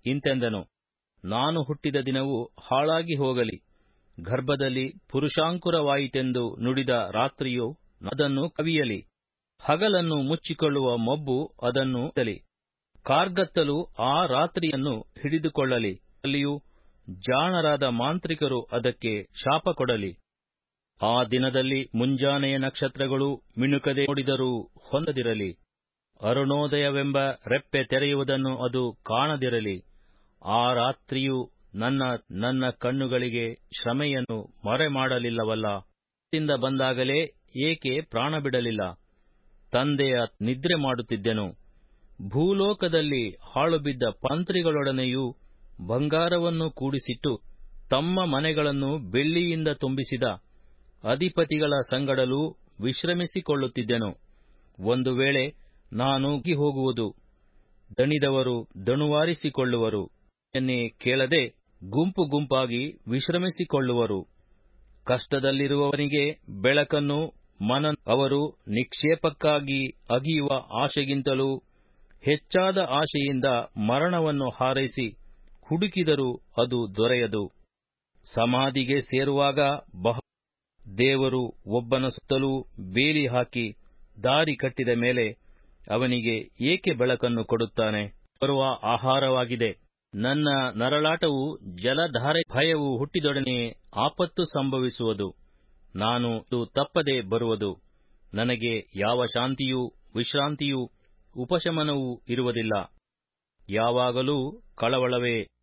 ಇಂತೆಂದನು ನಾನು ಹುಟ್ಟಿದ ದಿನವು ಹಾಳಾಗಿ ಹೋಗಲಿ ಗರ್ಭದಲ್ಲಿ ಪುರುಷಾಂಕುರವಾಯಿತೆಂದು ನುಡಿದ ರಾತ್ರಿಯು ಅದನ್ನು ಕವಿಯಲಿ ಹಗಲನ್ನು ಮುಚ್ಚಿಕೊಳ್ಳುವ ಮೊಬ್ಬು ಅದನ್ನು ತಲಿ ಕಾರ್ಗತ್ತಲು ಆ ರಾತ್ರಿಯನ್ನು ಹಿಡಿದುಕೊಳ್ಳಲಿ ಅಲ್ಲಿಯೂ ಜಾಣರಾದ ಮಾಂತ್ರಿಕರು ಅದಕ್ಕೆ ಶಾಪ ಕೊಡಲಿ ಆ ದಿನದಲ್ಲಿ ಮುಂಜಾನೆಯ ನಕ್ಷತ್ರಗಳು ಮಿಣುಕದೆ ನೋಡಿದರೂ ಹೊಂದದಿರಲಿ ಅರುಣೋದಯವೆಂಬ ರೆಪ್ಪೆ ತೆರೆಯುವುದನ್ನು ಅದು ಕಾಣದಿರಲಿ ಆ ರಾತ್ರಿಯು ನನ್ನ ನನ್ನ ಕಣ್ಣುಗಳಿಗೆ ಶ್ರಮೆಯನ್ನು ಮರೆಮಾಡಲಿಲ್ಲವಲ್ಲ ದಿಂದ ಬಂದಾಗಲೇ ಏಕೆ ಪ್ರಾಣ ಬಿಡಲಿಲ್ಲ ತಂದೆಯ ನಿದ್ರೆ ಮಾಡುತ್ತಿದ್ದೆನು ಭೂಲೋಕದಲ್ಲಿ ಹಾಳುಬಿದ್ದ ಪಂತ್ರಿಗಳೊಡನೆಯೂ ಬಂಗಾರವನ್ನು ಕೂಡಿಸಿಟ್ಟು ತಮ್ಮ ಮನೆಗಳನ್ನು ಬೆಳ್ಳಿಯಿಂದ ತುಂಬಿಸಿದ ಅಧಿಪತಿಗಳ ಸಂಗಡಲೂ ವಿಶ್ರಮಿಸಿಕೊಳ್ಳುತ್ತಿದ್ದೆನು ಒಂದು ವೇಳೆ ನಾನು ಹೋಗುವುದು ದಣಿದವರು ದಣುವಾರಿಸಿಕೊಳ್ಳುವರು ಎನ್ನೇ ಕೇಳದೆ ಗುಂಪು ಗುಂಪಾಗಿ ವಿಶ್ರಮಿಸಿಕೊಳ್ಳುವರು ಕಷ್ಟದಲ್ಲಿರುವವನಿಗೆ ಬೆಳಕನ್ನು ಮನ ಅವರು ನಿಕ್ಷೇಪಕ್ಕಾಗಿ ಅಗಿಯುವ ಆಶೆಗಿಂತಲೂ ಹೆಚ್ಚಾದ ಆಶೆಯಿಂದ ಮರಣವನ್ನು ಹಾರೈಸಿ ಹುಡುಕಿದರೂ ಅದು ದೊರೆಯದು ಸಮಾಧಿಗೆ ಸೇರುವಾಗ ಬಹ ದೇವರು ಒಬ್ಬನ ಸುತ್ತಲೂ ಬೇಲಿ ಹಾಕಿ ದಾರಿ ಕಟ್ಟಿದ ಮೇಲೆ ಅವನಿಗೆ ಏಕೆ ಬೆಳಕನ್ನು ಕೊಡುತ್ತಾನೆ ಬರುವ ಆಹಾರವಾಗಿದೆ ನನ್ನ ನರಳಾಟವು ಜಲಧಾರೆ ಭಯವು ಹುಟ್ಟಿದೊಡನೆ ಆಪತ್ತು ಸಂಭವಿಸುವುದು ನಾನು ತಪ್ಪದೆ ಬರುವುದು ನನಗೆ ಯಾವ ಶಾಂತಿಯೂ ವಿಶ್ರಾಂತಿಯೂ ಉಪಶಮನವೂ ಇರುವುದಿಲ್ಲ ಯಾವಾಗಲೂ ಕಳವಳವೇ